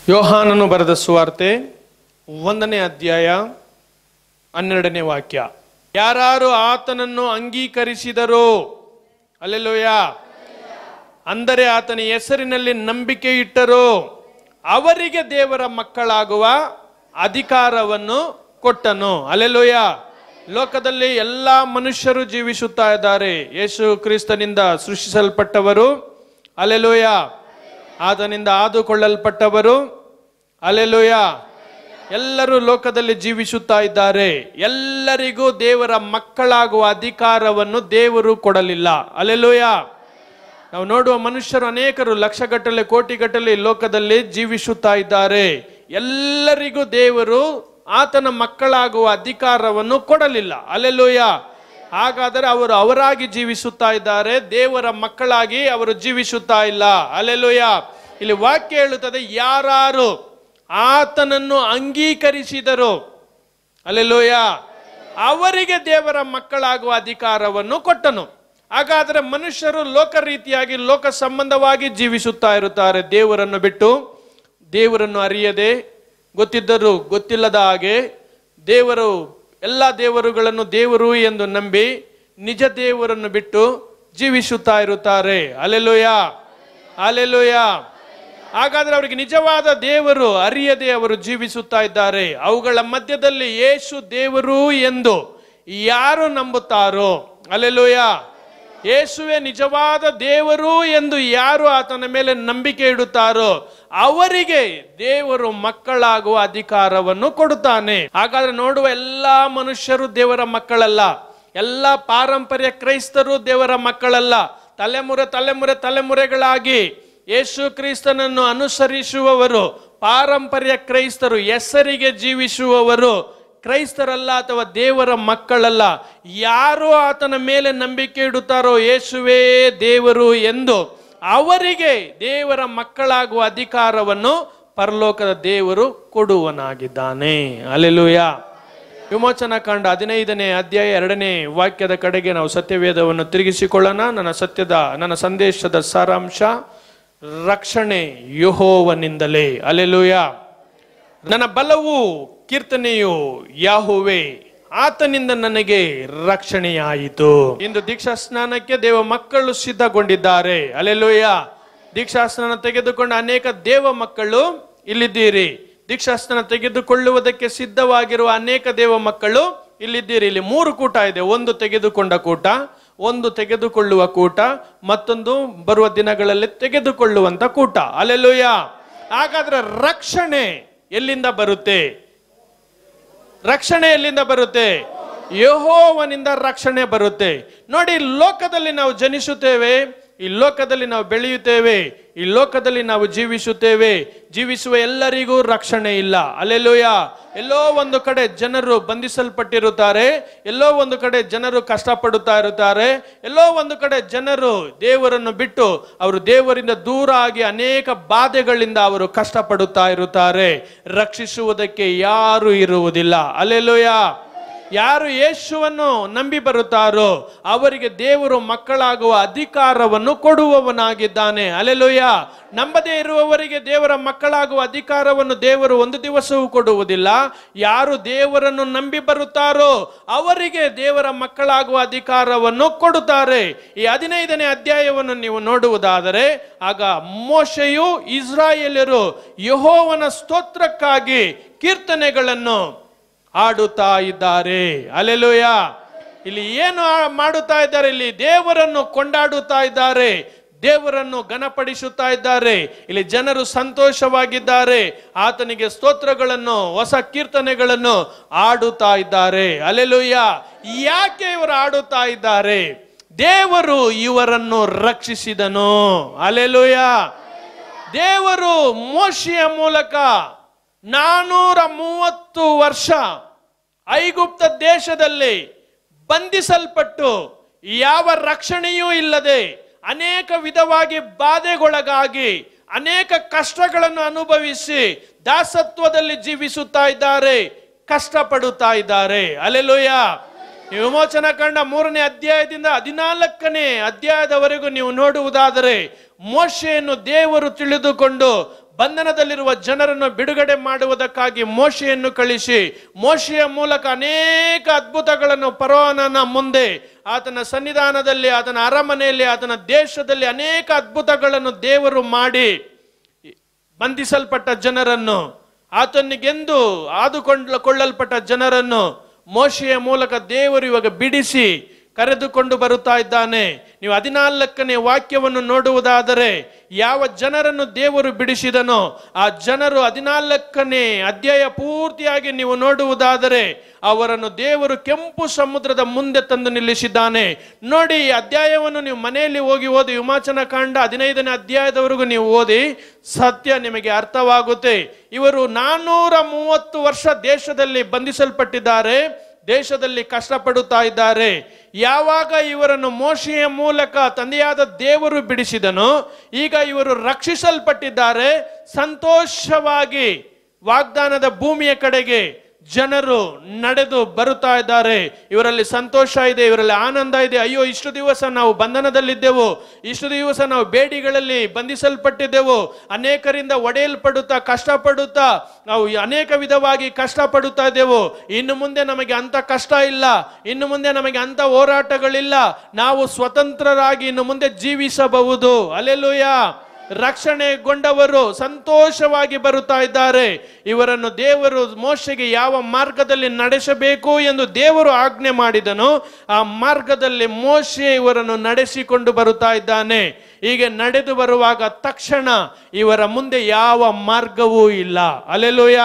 ಯೋಹಾನನು ಬರೆದ ಸುವಾರ್ತೆ ಒಂದನೇ ಅಧ್ಯಾಯ ಹನ್ನೆರಡನೇ ವಾಕ್ಯ ಯಾರು ಆತನನ್ನು ಅಂಗೀಕರಿಸಿದರೋ ಅಲ್ಲೆಲ್ಲೋಯ ಅಂದರೆ ಆತನ ಹೆಸರಿನಲ್ಲಿ ನಂಬಿಕೆ ಇಟ್ಟರೋ ಅವರಿಗೆ ದೇವರ ಮಕ್ಕಳಾಗುವ ಅಧಿಕಾರವನ್ನು ಕೊಟ್ಟನು ಅಲ್ಲೆಲ್ಲೋಯ ಲೋಕದಲ್ಲಿ ಎಲ್ಲ ಮನುಷ್ಯರು ಜೀವಿಸುತ್ತಾ ಇದ್ದಾರೆ ಯೇಸು ಕ್ರಿಸ್ತನಿಂದ ಸೃಷ್ಟಿಸಲ್ಪಟ್ಟವರು ಅಲ್ಲೆಲೋಯ ಆತನಿಂದ ಆದುಕೊಳ್ಳಲ್ಪಟ್ಟವರು ಅಲ್ಲೆಲೋಯ ಎಲ್ಲರೂ ಲೋಕದಲ್ಲಿ ಜೀವಿಸುತ್ತಾ ಇದ್ದಾರೆ ಎಲ್ಲರಿಗೂ ದೇವರ ಮಕ್ಕಳಾಗುವ ಅಧಿಕಾರವನ್ನು ದೇವರು ಕೊಡಲಿಲ್ಲ ಅಲ್ಲೆಲೋಯ ನಾವು ನೋಡುವ ಮನುಷ್ಯರು ಅನೇಕರು ಲಕ್ಷಗಟ್ಟಲೆ ಕೋಟಿಗಟ್ಟಲೆ ಈ ಲೋಕದಲ್ಲಿ ಜೀವಿಸುತ್ತಾ ಇದ್ದಾರೆ ಎಲ್ಲರಿಗೂ ದೇವರು ಆತನ ಮಕ್ಕಳಾಗುವ ಅಧಿಕಾರವನ್ನು ಕೊಡಲಿಲ್ಲ ಅಲ್ಲೆಲೂಯ ಹಾಗಾದರೆ ಅವರು ಅವರಾಗಿ ಜೀವಿಸುತ್ತಾ ಇದ್ದಾರೆ ದೇವರ ಮಕ್ಕಳಾಗಿ ಅವರು ಜೀವಿಸುತ್ತಾ ಇಲ್ಲ ಅಲ್ಲೆಲೂಯ ಇಲ್ಲಿ ವಾಕ್ಯ ಹೇಳುತ್ತದೆ ಯಾರು ಆತನನ್ನು ಅಂಗೀಕರಿಸಿದರು ಅಲ್ಲೆಲೂಯ ಅವರಿಗೆ ದೇವರ ಮಕ್ಕಳಾಗುವ ಅಧಿಕಾರವನ್ನು ಕೊಟ್ಟನು ಹಾಗಾದರೆ ಮನುಷ್ಯರು ಲೋಕ ರೀತಿಯಾಗಿ ಲೋಕ ಸಂಬಂಧವಾಗಿ ಜೀವಿಸುತ್ತಾ ಇರುತ್ತಾರೆ ದೇವರನ್ನು ಬಿಟ್ಟು ದೇವರನ್ನು ಅರಿಯದೆ ಗೊತ್ತಿದ್ದರೂ ಗೊತ್ತಿಲ್ಲದ ಹಾಗೆ ದೇವರು ಎಲ್ಲ ದೇವರುಗಳನ್ನು ದೇವರು ಎಂದು ನಂಬಿ ನಿಜ ದೇವರನ್ನು ಬಿಟ್ಟು ಜೀವಿಸುತ್ತಾ ಇರುತ್ತಾರೆ ಅಲೆಲೋಯ ಅಲೆಲೋಯ ಹಾಗಾದ್ರೆ ಅವರಿಗೆ ನಿಜವಾದ ದೇವರು ಅರಿಯದೆ ಅವರು ಜೀವಿಸುತ್ತಾ ಇದ್ದಾರೆ ಅವುಗಳ ಮಧ್ಯದಲ್ಲಿ ಯೇಸು ದೇವರು ಎಂದು ಯಾರು ನಂಬುತ್ತಾರೋ ಅಲೆಲೋಯ ಯೇಸುವೆ ನಿಜವಾದ ದೇವರು ಎಂದು ಯಾರು ಆತನ ಮೇಲೆ ನಂಬಿಕೆ ಇಡುತ್ತಾರೋ ಅವರಿಗೆ ದೇವರು ಮಕ್ಕಳಾಗುವ ಅಧಿಕಾರವನ್ನು ಕೊಡುತ್ತಾನೆ ಹಾಗಾದ್ರೆ ನೋಡುವ ಎಲ್ಲಾ ಮನುಷ್ಯರು ದೇವರ ಮಕ್ಕಳಲ್ಲ ಎಲ್ಲ ಪಾರಂಪರ್ಯ ಕ್ರೈಸ್ತರು ದೇವರ ಮಕ್ಕಳಲ್ಲ ತಲೆಮುರೆ ತಲೆಮುರೆ ತಲೆಮುರೆಗಳಾಗಿ ಯೇಸು ಕ್ರಿಸ್ತನನ್ನು ಅನುಸರಿಸುವವರು ಪಾರಂಪರ್ಯ ಕ್ರೈಸ್ತರು ಹೆಸರಿಗೆ ಜೀವಿಸುವವರು ಕ್ರೈಸ್ತರಲ್ಲ ಅಥವಾ ದೇವರ ಮಕ್ಕಳಲ್ಲ ಯಾರು ಆತನ ಮೇಲೆ ನಂಬಿಕೆ ಇಡುತ್ತಾರೋ ಯೇಸುವೇ ದೇವರು ಎಂದು ಅವರಿಗೆ ದೇವರ ಮಕ್ಕಳಾಗುವ ಅಧಿಕಾರವನ್ನು ಪರಲೋಕದ ದೇವರು ಕೊಡುವನಾಗಿದ್ದಾನೆ ಅಲೆಲುಯ ವಿಮೋಚನಾ ಕಾಂಡ ಹದಿನೈದನೇ ಅಧ್ಯಾಯ ಎರಡನೇ ವಾಕ್ಯದ ಕಡೆಗೆ ನಾವು ಸತ್ಯವೇದವನ್ನು ತಿರುಗಿಸಿಕೊಳ್ಳೋಣ ನನ್ನ ಸತ್ಯದ ನನ್ನ ಸಂದೇಶದ ಸಾರಾಂಶ ರಕ್ಷಣೆ ಯಹೋವನಿಂದಲೇ ಅಲೆಲುಯ ನನ್ನ ಬಲವು ಕೀರ್ತನೆಯು ಯಾಹುವೆ ಆತನಿಂದ ನನಗೆ ರಕ್ಷಣೆಯಾಯಿತು ಇಂದು ದೀಕ್ಷಾ ಸ್ನಾನಕ್ಕೆ ದೇವ ಮಕ್ಕಳು ಸಿದ್ಧಗೊಂಡಿದ್ದಾರೆ ಅಲೆಲೋಯ ದೀಕ್ಷಾ ಸ್ನಾನ ತೆಗೆದುಕೊಂಡ ಅನೇಕ ದೇವ ಮಕ್ಕಳು ಇಲ್ಲಿದ್ದೀರಿ ದೀಕ್ಷಾ ಸ್ನಾನ ತೆಗೆದುಕೊಳ್ಳುವುದಕ್ಕೆ ಸಿದ್ಧವಾಗಿರುವ ಅನೇಕ ದೇವ ಮಕ್ಕಳು ಇಲ್ಲಿದ್ದೀರಿ ಇಲ್ಲಿ ಮೂರು ಕೂಟ ಇದೆ ಒಂದು ತೆಗೆದುಕೊಂಡ ಕೂಟ ಒಂದು ತೆಗೆದುಕೊಳ್ಳುವ ಕೂಟ ಮತ್ತೊಂದು ಬರುವ ದಿನಗಳಲ್ಲಿ ತೆಗೆದುಕೊಳ್ಳುವಂತ ಕೂಟ ಅಲೆಲೋಯ ಹಾಗಾದ್ರೆ ರಕ್ಷಣೆ ಎಲ್ಲಿಂದ ಬರುತ್ತೆ ರಕ್ಷಣೆ ಎಲ್ಲಿಂದ ಬರುತ್ತೆ ಯಹೋವನಿಂದ ರಕ್ಷಣೆ ಬರುತ್ತೆ ನೋಡಿ ಲೋಕದಲ್ಲಿ ನಾವು ಜನಿಸುತ್ತೇವೆ ಈ ಲೋಕದಲ್ಲಿ ನಾವು ಬೆಳೆಯುತ್ತೇವೆ ಈ ಲೋಕದಲ್ಲಿ ನಾವು ಜೀವಿಸುತ್ತೇವೆ ಜೀವಿಸುವ ಎಲ್ಲರಿಗೂ ರಕ್ಷಣೆ ಇಲ್ಲ ಅಲ್ಲೆಲ್ಲೋಯ ಎಲ್ಲೋ ಒಂದು ಕಡೆ ಜನರು ಬಂಧಿಸಲ್ಪಟ್ಟಿರುತ್ತಾರೆ ಎಲ್ಲೋ ಒಂದು ಕಡೆ ಜನರು ಕಷ್ಟಪಡುತ್ತಾ ಇರುತ್ತಾರೆ ಎಲ್ಲೋ ಒಂದು ಕಡೆ ಜನರು ದೇವರನ್ನು ಬಿಟ್ಟು ಅವರು ದೇವರಿಂದ ದೂರ ಆಗಿ ಅನೇಕ ಬಾಧೆಗಳಿಂದ ಅವರು ಕಷ್ಟಪಡುತ್ತಾ ಇರುತ್ತಾರೆ ರಕ್ಷಿಸುವುದಕ್ಕೆ ಯಾರು ಇರುವುದಿಲ್ಲ ಅಲ್ಲೆಲ್ಲೋಯ ಯಾರು ಯೇಸುವನ್ನು ನಂಬಿ ಬರುತ್ತಾರೋ ಅವರಿಗೆ ದೇವರು ಮಕ್ಕಳಾಗುವ ಅಧಿಕಾರವನ್ನು ಕೊಡುವವನಾಗಿದ್ದಾನೆ ಅಲೆಲೋಯ ನಂಬದೇ ಇರುವವರಿಗೆ ದೇವರ ಮಕ್ಕಳಾಗುವ ಅಧಿಕಾರವನ್ನು ದೇವರು ಒಂದು ದಿವಸವೂ ಕೊಡುವುದಿಲ್ಲ ಯಾರು ದೇವರನ್ನು ನಂಬಿ ಬರುತ್ತಾರೋ ಅವರಿಗೆ ದೇವರ ಮಕ್ಕಳಾಗುವ ಅಧಿಕಾರವನ್ನು ಕೊಡುತ್ತಾರೆ ಈ ಹದಿನೈದನೇ ಅಧ್ಯಾಯವನ್ನು ನೀವು ನೋಡುವುದಾದರೆ ಆಗ ಮೋಶೆಯು ಇಸ್ರಾಯೇಲರು ಯಹೋವನ ಸ್ತೋತ್ರಕ್ಕಾಗಿ ಕೀರ್ತನೆಗಳನ್ನು ಹಾಡುತ್ತಾ ಇದ್ದಾರೆ ಅಲೆಲುಯ ಇಲ್ಲಿ ಏನು ಆ- ಮಾಡುತ್ತಾ ಇದ್ದಾರೆ ಇಲ್ಲಿ ದೇವರನ್ನು ಕೊಂಡಾಡುತ್ತಾ ಇದ್ದಾರೆ ದೇವರನ್ನು ಘನಪಡಿಸುತ್ತಾ ಇದ್ದಾರೆ ಇಲ್ಲಿ ಜನರು ಸಂತೋಷವಾಗಿದ್ದಾರೆ ಆತನಿಗೆ ಸ್ತೋತ್ರಗಳನ್ನು ಹೊಸ ಕೀರ್ತನೆಗಳನ್ನು ಆಡುತ್ತಾ ಇದ್ದಾರೆ ಅಲೆಲುಯ್ಯ ಯಾಕೆ ಇವರು ಆಡುತ್ತಾ ಇದ್ದಾರೆ ದೇವರು ಇವರನ್ನು ರಕ್ಷಿಸಿದನು ಅಲೆಲುಯ್ಯ ದೇವರು ಮೋಶಿಯ ಮೂಲಕ ನಾನೂರ ಮೂವತ್ತು ವರ್ಷ ಐಗುಪ್ತ ದೇಶದಲ್ಲಿ ಬಂಧಿಸಲ್ಪಟ್ಟು ಯಾವ ರಕ್ಷಣೆಯೂ ಇಲ್ಲದೆ ಅನೇಕ ವಿಧವಾಗಿ ಬಾಧೆಗೊಳಗಾಗಿ ಅನೇಕ ಕಷ್ಟಗಳನ್ನು ಅನುಭವಿಸಿ ದಾಸತ್ವದಲ್ಲಿ ಜೀವಿಸುತ್ತಾ ಇದ್ದಾರೆ ಕಷ್ಟಪಡುತ್ತಾ ಇದ್ದಾರೆ ಅಲೆಲುಯ್ಯ ನೀವು ವಿಮೋಚನಾ ಕಂಡ ಮೂರನೇ ಅಧ್ಯಾಯದಿಂದ ಹದಿನಾಲ್ಕನೇ ಅಧ್ಯಾಯದವರೆಗೂ ನೀವು ನೋಡುವುದಾದರೆ ಮೋಶೆಯನ್ನು ದೇವರು ತಿಳಿದುಕೊಂಡು ಬಂಧನದಲ್ಲಿರುವ ಜನರನ್ನು ಬಿಡುಗಡೆ ಮಾಡುವುದಕ್ಕಾಗಿ ಮೋಶೆಯನ್ನು ಕಳಿಸಿ ಮೋಶೆಯ ಮೂಲಕ ಅನೇಕ ಅದ್ಭುತಗಳನ್ನು ಪರೋನನ ಮುಂದೆ ಆತನ ಸನ್ನಿಧಾನದಲ್ಲಿ ಆತನ ಅರಮನೆಯಲ್ಲಿ ಆತನ ದೇಶದಲ್ಲಿ ಅನೇಕ ಅದ್ಭುತಗಳನ್ನು ದೇವರು ಮಾಡಿ ಬಂಧಿಸಲ್ಪಟ್ಟ ಜನರನ್ನು ಆತನಿಗೆಂದು ಆದುಕೊಂಡು ಕೊಳ್ಳಲ್ಪಟ್ಟ ಜನರನ್ನು ಮೋಶೆಯ ಮೂಲಕ ದೇವರು ಇವಾಗ ಬಿಡಿಸಿ ಕರೆದುಕೊಂಡು ಬರುತ್ತಾ ಇದ್ದಾನೆ ನೀವು ಹದಿನಾಲ್ಕನೇ ವಾಕ್ಯವನ್ನು ನೋಡುವುದಾದರೆ ಯಾವ ಜನರನ್ನು ದೇವರು ಬಿಡಿಸಿದನೋ ಆ ಜನರು ಹದಿನಾಲ್ಕನೇ ಅಧ್ಯಾಯ ಪೂರ್ತಿಯಾಗಿ ನೀವು ನೋಡುವುದಾದರೆ ಅವರನ್ನು ದೇವರು ಕೆಂಪು ಸಮುದ್ರದ ಮುಂದೆ ತಂದು ನಿಲ್ಲಿಸಿದ್ದಾನೆ ನೋಡಿ ಈ ಅಧ್ಯಾಯವನ್ನು ನೀವು ಮನೆಯಲ್ಲಿ ಹೋಗಿ ಓದಿ ವಿಮಾಚನ ಕಾಂಡ ಹದಿನೈದನೇ ಅಧ್ಯಾಯದವರೆಗೂ ನೀವು ಓದಿ ಸತ್ಯ ನಿಮಗೆ ಅರ್ಥವಾಗುತ್ತೆ ಇವರು ನಾನ್ನೂರ ಮೂವತ್ತು ವರ್ಷ ದೇಶದಲ್ಲಿ ಬಂಧಿಸಲ್ಪಟ್ಟಿದ್ದಾರೆ ದೇಶದಲ್ಲಿ ಕಷ್ಟಪಡುತ್ತಾ ಇದ್ದಾರೆ ಯಾವಾಗ ಇವರನ್ನು ಮೋಶೆಯ ಮೂಲಕ ತಂದೆಯಾದ ದೇವರು ಬಿಡಿಸಿದನು ಈಗ ಇವರು ರಕ್ಷಿಸಲ್ಪಟ್ಟಿದ್ದಾರೆ ಸಂತೋಷವಾಗಿ ವಾಗ್ದಾನದ ಭೂಮಿಯ ಕಡೆಗೆ ಜನರು ನಡೆದು ಬರುತ್ತಾ ಇದ್ದಾರೆ ಇವರಲ್ಲಿ ಸಂತೋಷ ಇದೆ ಇವರಲ್ಲಿ ಆನಂದ ಇದೆ ಅಯ್ಯೋ ಇಷ್ಟು ದಿವಸ ನಾವು ಬಂಧನದಲ್ಲಿದ್ದೆವು ಇಷ್ಟು ದಿವಸ ನಾವು ಬೇಡಿಗಳಲ್ಲಿ ಬಂಧಿಸಲ್ಪಟ್ಟಿದ್ದೆವು ಅನೇಕರಿಂದ ಒಡೆಯಲ್ಪಡುತ್ತಾ ಕಷ್ಟಪಡುತ್ತಾ ನಾವು ಅನೇಕ ವಿಧವಾಗಿ ಕಷ್ಟಪಡುತ್ತಾ ಇದ್ದೆವು ಇನ್ನು ಮುಂದೆ ನಮಗೆ ಅಂತ ಕಷ್ಟ ಇಲ್ಲ ಇನ್ನು ಮುಂದೆ ನಮಗೆ ಅಂತ ಹೋರಾಟಗಳಿಲ್ಲ ನಾವು ಸ್ವತಂತ್ರರಾಗಿ ಇನ್ನು ಮುಂದೆ ಜೀವಿಸಬಹುದು ಅಲ್ಲೆಲ್ಲೂಯ ರಕ್ಷಣೆಗೊಂಡವರು ಸಂತೋಷವಾಗಿ ಬರುತ್ತಾ ಇದ್ದಾರೆ ಇವರನ್ನು ದೇವರು ಮೋಶೆಗೆ ಯಾವ ಮಾರ್ಗದಲ್ಲಿ ನಡೆಸಬೇಕು ಎಂದು ದೇವರು ಆಜ್ಞೆ ಮಾಡಿದನು ಆ ಮಾರ್ಗದಲ್ಲಿ ಮೋಶೆ ಇವರನ್ನು ನಡೆಸಿಕೊಂಡು ಬರುತ್ತಾ ಇದ್ದಾನೆ ಹೀಗೆ ನಡೆದು ಬರುವಾಗ ತಕ್ಷಣ ಇವರ ಮುಂದೆ ಯಾವ ಮಾರ್ಗವೂ ಇಲ್ಲ ಅಲೆಲುಯ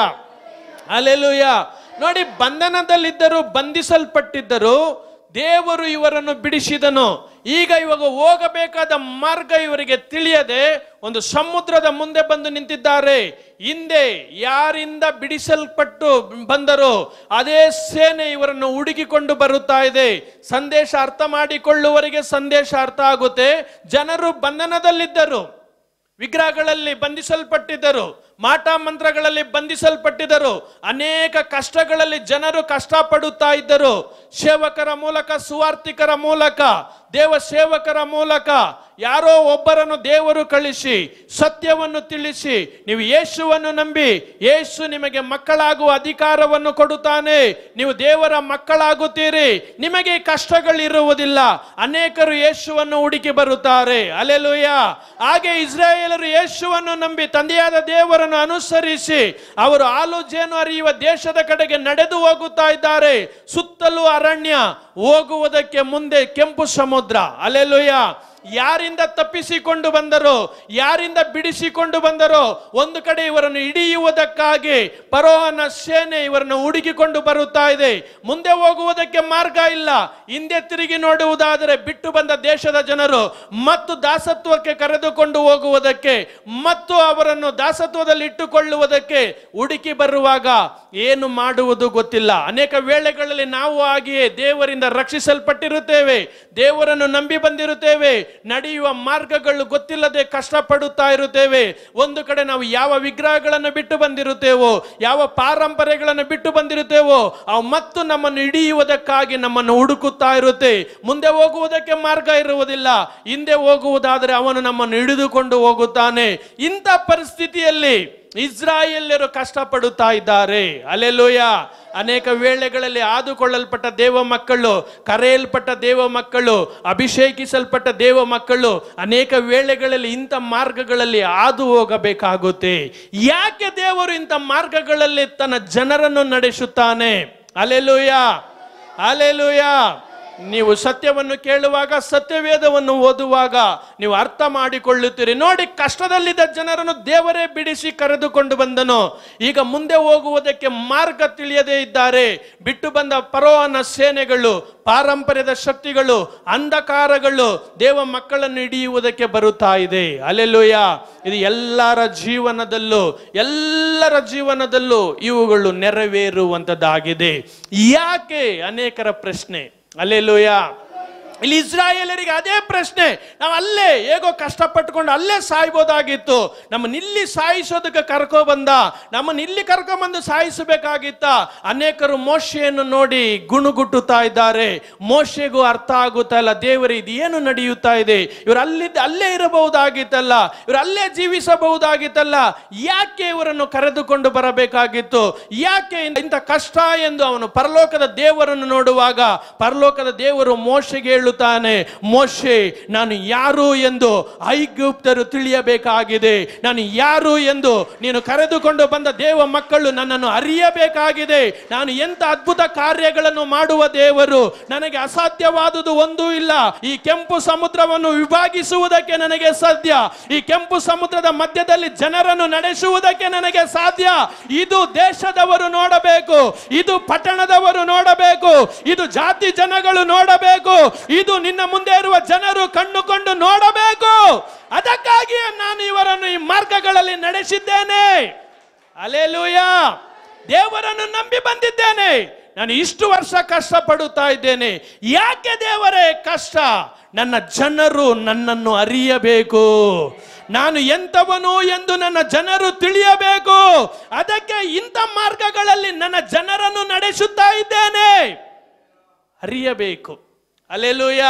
ಅಲೆಲುಯ ನೋಡಿ ಬಂಧನದಲ್ಲಿದ್ದರು ಬಂಧಿಸಲ್ಪಟ್ಟಿದ್ದರು ದೇವರು ಇವರನ್ನು ಬಿಡಿಸಿದನು ಈಗ ಇವಾಗ ಹೋಗಬೇಕಾದ ಮಾರ್ಗ ಇವರಿಗೆ ತಿಳಿಯದೆ ಒಂದು ಸಮುದ್ರದ ಮುಂದೆ ಬಂದು ನಿಂತಿದ್ದಾರೆ ಹಿಂದೆ ಯಾರಿಂದ ಬಿಡಿಸಲ್ಪಟ್ಟು ಬಂದರೋ ಅದೇ ಸೇನೆ ಇವರನ್ನು ಹುಡುಕಿಕೊಂಡು ಬರುತ್ತಾ ಇದೆ ಸಂದೇಶ ಅರ್ಥ ಮಾಡಿಕೊಳ್ಳುವವರಿಗೆ ಸಂದೇಶ ಅರ್ಥ ಆಗುತ್ತೆ ಜನರು ಬಂಧನದಲ್ಲಿದ್ದರು ವಿಗ್ರಹಗಳಲ್ಲಿ ಬಂಧಿಸಲ್ಪಟ್ಟಿದ್ದರು ಮಾಟ ಮಂತ್ರಗಳಲ್ಲಿ ಬಂಧಿಸಲ್ಪಟ್ಟಿದ್ದರು ಅನೇಕ ಕಷ್ಟಗಳಲ್ಲಿ ಜನರು ಕಷ್ಟಪಡುತ್ತಾ ಇದ್ದರು ಸೇವಕರ ಮೂಲಕ ಸುವಾರ್ತಿಕರ ಮೂಲಕ ದೇವ ಸೇವಕರ ಮೂಲಕ ಯಾರೋ ಒಬ್ಬರನ್ನು ದೇವರು ಕಳಿಸಿ ಸತ್ಯವನ್ನು ತಿಳಿಸಿ ನೀವು ಯೇಸುವನ್ನು ನಂಬಿ ಯೇಸು ನಿಮಗೆ ಮಕ್ಕಳಾಗುವ ಅಧಿಕಾರವನ್ನು ಕೊಡುತ್ತಾನೆ ನೀವು ದೇವರ ಮಕ್ಕಳಾಗುತ್ತೀರಿ ನಿಮಗೆ ಕಷ್ಟಗಳಿರುವುದಿಲ್ಲ ಅನೇಕರು ಯೇಸುವನ್ನು ಹುಡುಕಿ ಬರುತ್ತಾರೆ ಅಲೆಲುಯ್ಯ ಹಾಗೆ ಇಸ್ರಾಯೇಲರು ಯೇಸುವನ್ನು ನಂಬಿ ತಂದೆಯಾದ ದೇವರನ್ನು ಅನುಸರಿಸಿ ಅವರು ಹಾಲು ಜೇನು ಹರಿಯುವ ದೇಶದ ಕಡೆಗೆ ನಡೆದು ಹೋಗುತ್ತಾ ಇದ್ದಾರೆ ಸುತ್ತಲೂ ಅರಣ್ಯ ಹೋಗುವುದಕ್ಕೆ ಮುಂದೆ ಕೆಂಪು ಸಮುದ್ರ ಅಲೆಲುಯ್ಯ ಯಾರಿಂದ ತಪ್ಪಿಸಿಕೊಂಡು ಬಂದರೋ ಯಾರಿಂದ ಬಿಡಿಸಿಕೊಂಡು ಬಂದರೋ ಒಂದು ಕಡೆ ಇವರನ್ನು ಹಿಡಿಯುವುದಕ್ಕಾಗಿ ಪರೋಹನ ಸೇನೆ ಇವರನ್ನು ಹುಡುಕಿಕೊಂಡು ಬರುತ್ತಾ ಇದೆ ಮುಂದೆ ಹೋಗುವುದಕ್ಕೆ ಮಾರ್ಗ ಇಲ್ಲ ಹಿಂದೆ ತಿರುಗಿ ನೋಡುವುದಾದರೆ ಬಿಟ್ಟು ಬಂದ ದೇಶದ ಜನರು ಮತ್ತು ದಾಸತ್ವಕ್ಕೆ ಕರೆದುಕೊಂಡು ಹೋಗುವುದಕ್ಕೆ ಮತ್ತು ಅವರನ್ನು ದಾಸತ್ವದಲ್ಲಿ ಇಟ್ಟುಕೊಳ್ಳುವುದಕ್ಕೆ ಹುಡುಕಿ ಬರುವಾಗ ಏನು ಮಾಡುವುದು ಗೊತ್ತಿಲ್ಲ ಅನೇಕ ವೇಳೆಗಳಲ್ಲಿ ನಾವು ಹಾಗೆಯೇ ದೇವರಿಂದ ರಕ್ಷಿಸಲ್ಪಟ್ಟಿರುತ್ತೇವೆ ದೇವರನ್ನು ನಂಬಿ ಬಂದಿರುತ್ತೇವೆ ನಡೆಯುವ ಮಾರ್ಗಗಳು ಗೊತ್ತಿಲ್ಲದೆ ಕಷ್ಟಪಡುತ್ತಾ ಇರುತ್ತೇವೆ ಒಂದು ಕಡೆ ನಾವು ಯಾವ ವಿಗ್ರಹಗಳನ್ನು ಬಿಟ್ಟು ಬಂದಿರುತ್ತೇವೋ ಯಾವ ಪಾರಂಪರೆಗಳನ್ನು ಬಿಟ್ಟು ಬಂದಿರುತ್ತೇವೋ ಅವು ಮತ್ತು ನಮ್ಮನ್ನು ಹಿಡಿಯುವುದಕ್ಕಾಗಿ ನಮ್ಮನ್ನು ಹುಡುಕುತ್ತಾ ಇರುತ್ತೆ ಮುಂದೆ ಹೋಗುವುದಕ್ಕೆ ಮಾರ್ಗ ಇರುವುದಿಲ್ಲ ಹಿಂದೆ ಹೋಗುವುದಾದರೆ ಅವನು ನಮ್ಮನ್ನು ಹಿಡಿದುಕೊಂಡು ಹೋಗುತ್ತಾನೆ ಇಂಥ ಪರಿಸ್ಥಿತಿಯಲ್ಲಿ ಇಸ್ರಾಯೇಲ್ಯರು ಕಷ್ಟಪಡುತ್ತಾ ಇದ್ದಾರೆ ಅಲೆಲೋಯ ಅನೇಕ ವೇಳೆಗಳಲ್ಲಿ ಆದುಕೊಳ್ಳಲ್ಪಟ್ಟ ದೇವ ಮಕ್ಕಳು ಕರೆಯಲ್ಪಟ್ಟ ದೇವ ಮಕ್ಕಳು ಅಭಿಷೇಕಿಸಲ್ಪಟ್ಟ ದೇವ ಮಕ್ಕಳು ಅನೇಕ ವೇಳೆಗಳಲ್ಲಿ ಇಂಥ ಮಾರ್ಗಗಳಲ್ಲಿ ಹಾದು ಹೋಗಬೇಕಾಗುತ್ತೆ ಯಾಕೆ ದೇವರು ಇಂಥ ಮಾರ್ಗಗಳಲ್ಲಿ ತನ್ನ ಜನರನ್ನು ನಡೆಸುತ್ತಾನೆ ಅಲೆಲೂಯ ಅಲೆಲೂಯ ನೀವು ಸತ್ಯವನ್ನು ಕೇಳುವಾಗ ಸತ್ಯವೇದವನ್ನು ಓದುವಾಗ ನೀವು ಅರ್ಥ ಮಾಡಿಕೊಳ್ಳುತ್ತೀರಿ ನೋಡಿ ಕಷ್ಟದಲ್ಲಿದ್ದ ಜನರನ್ನು ದೇವರೇ ಬಿಡಿಸಿ ಕರೆದುಕೊಂಡು ಬಂದನು ಈಗ ಮುಂದೆ ಹೋಗುವುದಕ್ಕೆ ಮಾರ್ಗ ತಿಳಿಯದೇ ಇದ್ದಾರೆ ಬಿಟ್ಟು ಬಂದ ಪರೋಹನ ಸೇನೆಗಳು ಪಾರಂಪರ್ಯದ ಶಕ್ತಿಗಳು ಅಂಧಕಾರಗಳು ದೇವ ಮಕ್ಕಳನ್ನು ಹಿಡಿಯುವುದಕ್ಕೆ ಬರುತ್ತಾ ಇದೆ ಅಲ್ಲೆಲ್ಲೂಯ ಇದು ಎಲ್ಲರ ಜೀವನದಲ್ಲೂ ಎಲ್ಲರ ಜೀವನದಲ್ಲೂ ಇವುಗಳು ನೆರವೇರುವಂಥದ್ದಾಗಿದೆ ಯಾಕೆ ಅನೇಕರ ಪ್ರಶ್ನೆ ಅಲ್ಲೆಲ್ಲೂಯ ಇಲ್ಲಿ ಇಸ್ರಾಯೇಲರಿಗೆ ಅದೇ ಪ್ರಶ್ನೆ ನಾವು ಅಲ್ಲೇ ಹೇಗೋ ಕಷ್ಟಪಟ್ಟುಕೊಂಡು ಅಲ್ಲೇ ಸಾಯ್ಬೋದಾಗಿತ್ತು ನಮ್ಮನ್ನ ಇಲ್ಲಿ ಸಾಯಿಸೋದಕ್ಕೆ ಕರ್ಕೊ ಬಂದ ನಮ್ಮನ್ನ ಇಲ್ಲಿ ಕರ್ಕೊಂಬಂದು ಸಾಯಿಸಬೇಕಾಗಿತ್ತ ಅನೇಕರು ಮೋಶೆಯನ್ನು ನೋಡಿ ಗುಣುಗುಟ್ಟುತ್ತಾ ಇದ್ದಾರೆ ಮೋಶೆಗೂ ಅರ್ಥ ಆಗುತ್ತಾ ಇಲ್ಲ ದೇವರೇ ಇದು ಏನು ನಡೆಯುತ್ತಾ ಇದೆ ಇವರು ಅಲ್ಲಿದ್ದ ಅಲ್ಲೇ ಇರಬಹುದಾಗಿತ್ತಲ್ಲ ಇವರು ಅಲ್ಲೇ ಜೀವಿಸಬಹುದಾಗಿತ್ತಲ್ಲ ಯಾಕೆ ಇವರನ್ನು ಕರೆದುಕೊಂಡು ಬರಬೇಕಾಗಿತ್ತು ಯಾಕೆ ಇಂಥ- ಇಂಥ ಕಷ್ಟ ಎಂದು ಅವನು ಪರಲೋಕದ ದೇವರನ್ನು ನೋಡುವಾಗ ಪರಲೋಕದ ದೇವರು ಮೋಶೆಗೆ ಹೇಳುತ್ತಾನೆ ಮೋಶೆ ನಾನು ಯಾರು ಎಂದು ಐಗುಪ್ತರು ತಿಳಿಯಬೇಕಾಗಿದೆ ನಾನು ಯಾರು ಎಂದು ನೀನು ಕರೆದುಕೊಂಡು ಬಂದ ದೇವ ಮಕ್ಕಳು ನನ್ನನ್ನು ಅರಿಯಬೇಕಾಗಿದೆ ನಾನು ಎಂತ ಅದ್ಭುತ ಕಾರ್ಯಗಳನ್ನು ಮಾಡುವ ದೇವರು ನನಗೆ ಅಸಾಧ್ಯವಾದುದು ಒಂದೂ ಇಲ್ಲ ಈ ಕೆಂಪು ಸಮುದ್ರವನ್ನು ವಿಭಾಗಿಸುವುದಕ್ಕೆ ನನಗೆ ಸಾಧ್ಯ ಈ ಕೆಂಪು ಸಮುದ್ರದ ಮಧ್ಯದಲ್ಲಿ ಜನರನ್ನು ನಡೆಸುವುದಕ್ಕೆ ನನಗೆ ಸಾಧ್ಯ ಇದು ದೇಶದವರು ನೋಡಬೇಕು ಇದು ಪಟ್ಟಣದವರು ನೋಡಬೇಕು ಇದು ಜಾತಿ ಜನಗಳು ನೋಡಬೇಕು ಇದು ನಿನ್ನ ಮುಂದೆ ಇರುವ ಜನರು ಕಣ್ಣುಕೊಂಡು ನೋಡಬೇಕು ಅದಕ್ಕಾಗಿಯೇ ನಾನು ಇವರನ್ನು ಈ ಮಾರ್ಗಗಳಲ್ಲಿ ನಡೆಸಿದ್ದೇನೆ ಅಲೆಲೂಯ ದೇವರನ್ನು ನಂಬಿ ಬಂದಿದ್ದೇನೆ ನಾನು ಇಷ್ಟು ವರ್ಷ ಕಷ್ಟಪಡುತ್ತಾ ಇದ್ದೇನೆ ಯಾಕೆ ದೇವರೇ ಕಷ್ಟ ನನ್ನ ಜನರು ನನ್ನನ್ನು ಅರಿಯಬೇಕು ನಾನು ಎಂತವನು ಎಂದು ನನ್ನ ಜನರು ತಿಳಿಯಬೇಕು ಅದಕ್ಕೆ ಇಂಥ ಮಾರ್ಗಗಳಲ್ಲಿ ನನ್ನ ಜನರನ್ನು ನಡೆಸುತ್ತಾ ಇದ್ದೇನೆ ಅರಿಯಬೇಕು ಅಲೆಲುಯ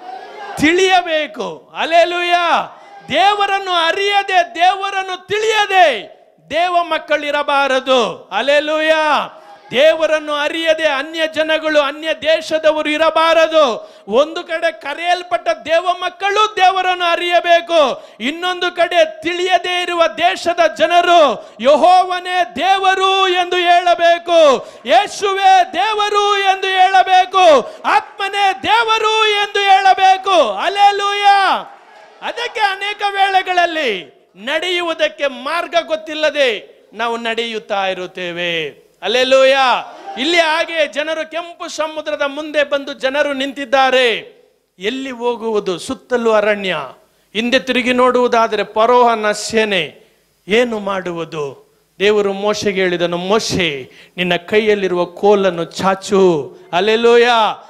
ತಿಳಿಯಬೇಕು ಅಲೆಲುಯ ದೇವರನ್ನು ಅರಿಯದೆ ದೇವರನ್ನು ತಿಳಿಯದೆ ದೇವ ಮಕ್ಕಳಿರಬಾರದು ಅಲೆಲುಯ ದೇವರನ್ನು ಅರಿಯದೆ ಅನ್ಯ ಜನಗಳು ಅನ್ಯ ದೇಶದವರು ಇರಬಾರದು ಒಂದು ಕಡೆ ಕರೆಯಲ್ಪಟ್ಟ ದೇವ ಮಕ್ಕಳು ದೇವರನ್ನು ಅರಿಯಬೇಕು ಇನ್ನೊಂದು ಕಡೆ ತಿಳಿಯದೇ ಇರುವ ದೇಶದ ಜನರು ಯಹೋವನೇ ದೇವರು ಎಂದು ಹೇಳಬೇಕು ಯೇಸುವೆ ದೇವರು ಎಂದು ಹೇಳಬೇಕು ಆತ್ಮನೇ ದೇವರು ಎಂದು ಹೇಳಬೇಕು ಅಲೆಲೂಯ ಅದಕ್ಕೆ ಅನೇಕ ವೇಳೆಗಳಲ್ಲಿ ನಡೆಯುವುದಕ್ಕೆ ಮಾರ್ಗ ಗೊತ್ತಿಲ್ಲದೆ ನಾವು ನಡೆಯುತ್ತಾ ಇರುತ್ತೇವೆ ಅಲ್ಲೆಲ್ಲೂಯ ಇಲ್ಲಿ ಹಾಗೆ ಜನರು ಕೆಂಪು ಸಮುದ್ರದ ಮುಂದೆ ಬಂದು ಜನರು ನಿಂತಿದ್ದಾರೆ ಎಲ್ಲಿ ಹೋಗುವುದು ಸುತ್ತಲೂ ಅರಣ್ಯ ಹಿಂದೆ ತಿರುಗಿ ನೋಡುವುದಾದರೆ ಪರೋಹನ ಸೇನೆ ಏನು ಮಾಡುವುದು ದೇವರು ಮೋಶೆಗೆ ಹೇಳಿದನು ಮೋಶೆ ನಿನ್ನ ಕೈಯಲ್ಲಿರುವ ಕೋಲನ್ನು ಚಾಚು ಅಲ್ಲೆಲ್ಲೂಯ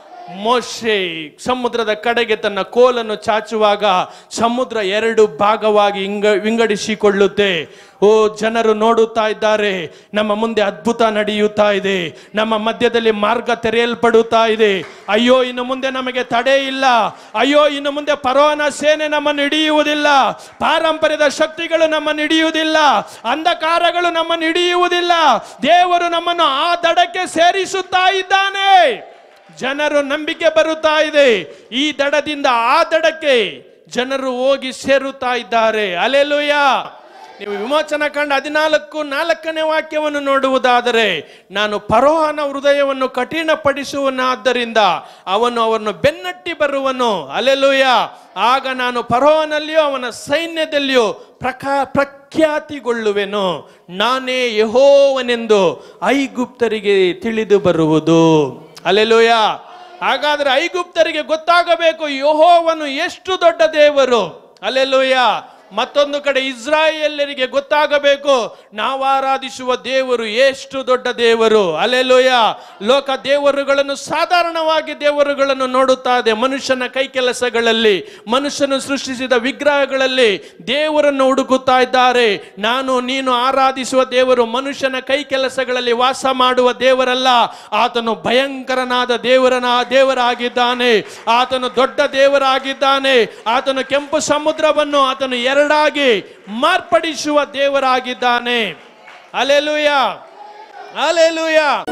ಮೋಶೆ ಸಮುದ್ರದ ಕಡೆಗೆ ತನ್ನ ಕೋಲನ್ನು ಚಾಚುವಾಗ ಸಮುದ್ರ ಎರಡು ಭಾಗವಾಗಿ ಇಂಗ ವಿಂಗಡಿಸಿಕೊಳ್ಳುತ್ತೆ ಓ ಜನರು ನೋಡುತ್ತಾ ಇದ್ದಾರೆ ನಮ್ಮ ಮುಂದೆ ಅದ್ಭುತ ನಡೆಯುತ್ತಾ ಇದೆ ನಮ್ಮ ಮಧ್ಯದಲ್ಲಿ ಮಾರ್ಗ ತೆರೆಯಲ್ಪಡುತ್ತಾ ಇದೆ ಅಯ್ಯೋ ಇನ್ನು ಮುಂದೆ ನಮಗೆ ತಡೆ ಇಲ್ಲ ಅಯ್ಯೋ ಇನ್ನು ಮುಂದೆ ಪರೋನ ಸೇನೆ ನಮ್ಮನ್ನು ಹಿಡಿಯುವುದಿಲ್ಲ ಪಾರಂಪರ್ಯದ ಶಕ್ತಿಗಳು ನಮ್ಮನ್ನು ಹಿಡಿಯುವುದಿಲ್ಲ ಅಂಧಕಾರಗಳು ನಮ್ಮನ್ನು ಹಿಡಿಯುವುದಿಲ್ಲ ದೇವರು ನಮ್ಮನ್ನು ಆ ದಡಕ್ಕೆ ಸೇರಿಸುತ್ತಾ ಇದ್ದಾನೆ ಜನರು ನಂಬಿಕೆ ಬರುತ್ತಾ ಇದೆ ಈ ದಡದಿಂದ ಆ ದಡಕ್ಕೆ ಜನರು ಹೋಗಿ ಸೇರುತ್ತಾ ಇದ್ದಾರೆ ಅಲೆಲುಯ ನೀವು ವಿಮೋಚನ ಕಂಡ ಹದಿನಾಲ್ಕು ನಾಲ್ಕನೇ ವಾಕ್ಯವನ್ನು ನೋಡುವುದಾದರೆ ನಾನು ಪರೋಹನ ಹೃದಯವನ್ನು ಕಠಿಣಪಡಿಸುವನಾದ್ದರಿಂದ ಅವನು ಅವರನ್ನು ಬೆನ್ನಟ್ಟಿ ಬರುವನು ಅಲೆಲುಯ ಆಗ ನಾನು ಪರೋಹನಲ್ಲಿಯೂ ಅವನ ಸೈನ್ಯದಲ್ಲಿಯೂ ಪ್ರಕಾ ಪ್ರಖ್ಯಾತಿಗೊಳ್ಳುವೆನು ನಾನೇ ಯಹೋವನೆಂದು ಐಗುಪ್ತರಿಗೆ ತಿಳಿದು ಬರುವುದು ಅಲೆಲುಯ ಹಾಗಾದ್ರೆ ಐಗುಪ್ತರಿಗೆ ಗೊತ್ತಾಗಬೇಕು ಯಹೋವನು ಎಷ್ಟು ದೊಡ್ಡ ದೇವರು ಅಲೆಲುಯ ಮತ್ತೊಂದು ಕಡೆ ಇಸ್ರಾಯೇಲರಿಗೆ ಗೊತ್ತಾಗಬೇಕು ನಾವು ಆರಾಧಿಸುವ ದೇವರು ಎಷ್ಟು ದೊಡ್ಡ ದೇವರು ಅಲೆಲುಯ ಲೋಕ ದೇವರುಗಳನ್ನು ಸಾಧಾರಣವಾಗಿ ದೇವರುಗಳನ್ನು ನೋಡುತ್ತಾ ಇದೆ ಮನುಷ್ಯನ ಕೈ ಕೆಲಸಗಳಲ್ಲಿ ಮನುಷ್ಯನು ಸೃಷ್ಟಿಸಿದ ವಿಗ್ರಹಗಳಲ್ಲಿ ದೇವರನ್ನು ಹುಡುಕುತ್ತಾ ಇದ್ದಾರೆ ನಾನು ನೀನು ಆರಾಧಿಸುವ ದೇವರು ಮನುಷ್ಯನ ಕೈ ಕೆಲಸಗಳಲ್ಲಿ ವಾಸ ಮಾಡುವ ದೇವರಲ್ಲ ಆತನು ಭಯಂಕರನಾದ ದೇವರನ ದೇವರಾಗಿದ್ದಾನೆ ಆತನು ದೊಡ್ಡ ದೇವರಾಗಿದ್ದಾನೆ ಆತನು ಕೆಂಪು ಸಮುದ್ರವನ್ನು ಆತನು ಎರಡಾಗಿ ಮಾರ್ಪಡಿಸುವ ದೇವರಾಗಿದ್ದಾನೆ ಅಲೆಲುಯ ಅಲೆಲುಯ